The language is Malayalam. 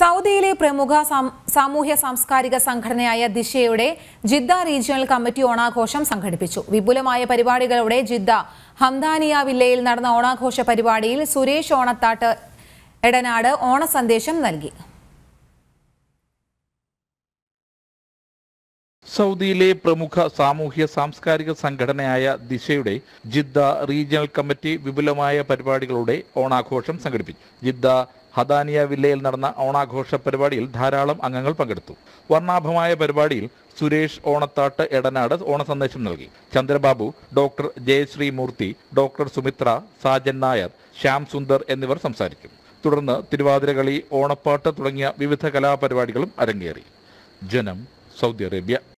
സൗദിയിലെ പ്രമുഖ സാം- സാമൂഹ്യ സാംസ്കാരിക സംഘടനയായ ദിശയുടെ ജിദ്ദ റീജിയണൽ കമ്മിറ്റി ഓണാഘോഷം സംഘടിപ്പിച്ചു വിപുലമായ പരിപാടികളോടെ ജിദ്ദ ഹംദാനിയ വില്ലയിൽ നടന്ന ഓണാഘോഷ പരിപാടിയിൽ സുരേഷ് ഓണത്താട്ട് എടനാട് ഓണസന്ദേശം നൽകി സൗദിയിലെ പ്രമുഖ സാമൂഹ്യ സാംസ്കാരിക സംഘടനയായ ദിശയുടെ ജിദ്ദ റീജിയണൽ കമ്മിറ്റി വിപുലമായ പരിപാടികളുടെ ഓണാഘോഷം സംഘടിപ്പിച്ചു ജിദ്ദ ഹദാനിയ വില്ലയിൽ നടന്ന ഓണാഘോഷ പരിപാടിയിൽ ധാരാളം അംഗങ്ങൾ പങ്കെടുത്തു വർണ്ണാഭമായ പരിപാടിയിൽ സുരേഷ് ഓണത്താട്ട് എടനാട് ഓണസന്ദേശം നൽകി ചന്ദ്രബാബു ഡോക്ടർ ജയശ്രീ മൂർത്തി ഡോക്ടർ സുമിത്ര സാജൻ നായർ ശ്യാം സുന്ദർ എന്നിവർ സംസാരിച്ചു തുടർന്ന് തിരുവാതിരകളി ഓണപ്പാട്ട് തുടങ്ങിയ വിവിധ കലാപരിപാടികളും അരങ്ങേറി ജനം സൗദി അറേബ്യ